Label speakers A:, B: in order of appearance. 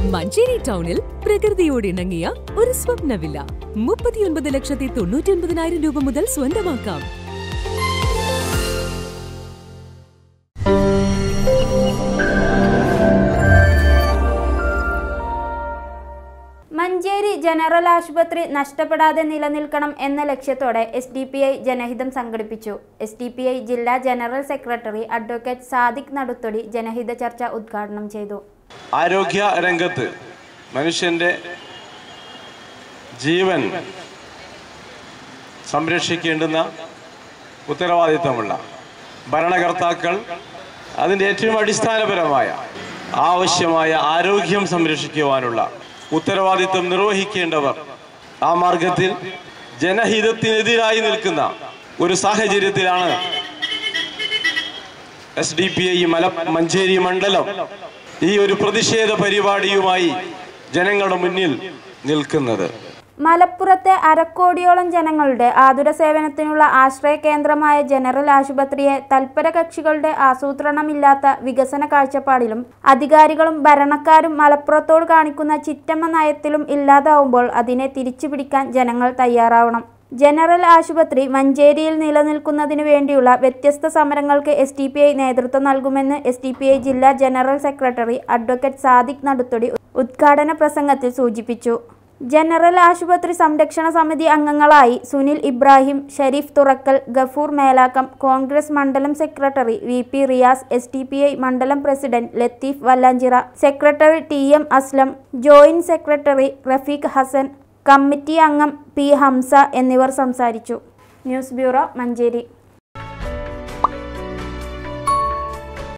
A: മഞ്ചേരി ടൗണിൽ പ്രകൃതിയോട് ഇണങ്ങിയ ഒരു സ്വപ്ന വില്ല മുപ്പത്തിയൊൻപത് ലക്ഷത്തി തൊണ്ണൂറ്റി ഒൻപതിനായിരം രൂപ മുതൽ സ്വന്തമാക്കാം
B: മഞ്ചേരി ജനറൽ ആശുപത്രി നഷ്ടപ്പെടാതെ നിലനിൽക്കണം എന്ന ലക്ഷ്യത്തോടെ എസ് ഡി പി ഐ ജനഹിതം സംഘടിപ്പിച്ചു എസ് ഡി പി ഐ ജില്ലാ general secretary advocate Sadiq Naduthodi ജനഹിത ചർച്ച ഉദ്ഘാടനം ചെയ്തു
C: ആരോഗ്യ രംഗത്ത് മനുഷ്യന്റെ ജീവൻ സംരക്ഷിക്കേണ്ടുന്ന ഉത്തരവാദിത്തമുള്ള ഭരണകർത്താക്കൾ അതിൻ്റെ ഏറ്റവും അടിസ്ഥാനപരമായ ആവശ്യമായ ആരോഗ്യം സംരക്ഷിക്കുവാനുള്ള ഉത്തരവാദിത്തം നിർവഹിക്കേണ്ടവർ ആ മാർഗത്തിൽ ജനഹിതത്തിനെതിരായി നിൽക്കുന്ന ഒരു സാഹചര്യത്തിലാണ് എസ് ഡി പി ഐ മല മഞ്ചേരി മണ്ഡലം ഈ ഒരു പ്രതിഷേധ പരിപാടിയുമായി ജനങ്ങളുടെ മുന്നിൽ നിൽക്കുന്നത്
B: മലപ്പുറത്തെ അരക്കോടിയോളം ജനങ്ങളുടെ ആതുര സേവനത്തിനുള്ള ആശ്രയ കേന്ദ്രമായ ജനറൽ ആശുപത്രിയെ തൽപര കക്ഷികളുടെ ആസൂത്രണമില്ലാത്ത വികസന കാഴ്ചപ്പാടിലും അധികാരികളും ഭരണക്കാരും മലപ്പുറത്തോട് കാണിക്കുന്ന ചിറ്റമ്മ നയത്തിലും ഇല്ലാതാവുമ്പോൾ അതിനെ തിരിച്ചുപിടിക്കാൻ ജനങ്ങൾ തയ്യാറാവണം ജനറൽ ആശുപത്രി മഞ്ചേരിയിൽ നിലനിൽക്കുന്നതിനു വേണ്ടിയുള്ള വ്യത്യസ്ത സമരങ്ങൾക്ക് എസ് ടി പി ഐ നേതൃത്വം നൽകുമെന്ന് എസ് ടി പി ഐ ജില്ലാ general secretary advocate Sadiq Naduthodi ഉദ്ഘാടന പ്രസംഗത്തിൽ സൂചിപ്പിച്ചു ജനറൽ ആശുപത്രി സംരക്ഷണ സമിതി അംഗങ്ങളായി സുനിൽ ഇബ്രാഹിം ഷരീഫ് തുറക്കൽ ഗഫൂർ മേലാക്കം കോൺഗ്രസ് മണ്ഡലം secretary V P Riyas S T P I മണ്ഡലം president Latheef Vallanchira secretary T M Aslam joint secretary Rafeeq Hassan committee അംഗം പി ഹംസ എന്നിവർ സംസാരിച്ചു ന്യൂസ് ബ്യൂറോ മഞ്ചേരി